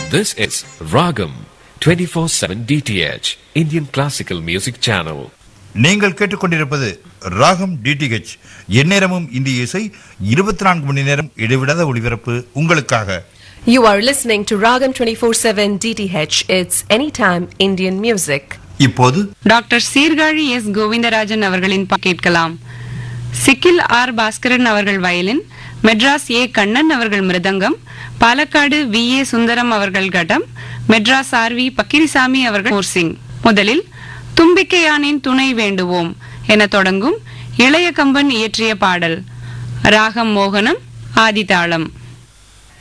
This is Ragam 24/7 DTH Indian Classical Music Channel. நீங்கள் கேட்டுக்கொண்டிருப்பது ராகம் டிடிஹெச் எந்நேரமும் இந்திய இசை இருபத்தி நான்கு மணி நேரம் இடைவிடாத ஒளிபரப்பு உங்களுக்காக You are listening to Ragam 24/7 DTH. It's anytime Indian music. இப்போது டாக்டர் சீர்காழி எஸ் கோவிந்தராஜன் அவர்களின் பா- கேட்கலாம் சிக்கில் ஆர் பாஸ்கரன் அவர்கள் வயலின் மெட்ராஸ் ஏ கண்ணன் அவர்கள் மிருதங்கம் பாலக்காடு வி ஏ சுந்தரம் அவர்கள் கடம் மெட்ராஸ் ஆர் வி பக்கிரிசாமி அவர்கள் மோர்சிங் முதலில் தும்பிக்கையானின் துணை வேண்டுவோம் என தொடங்கும் இளைய கம்பன் இயற்றிய பாடல் ராகம் மோகனம் ஆதிதாளம்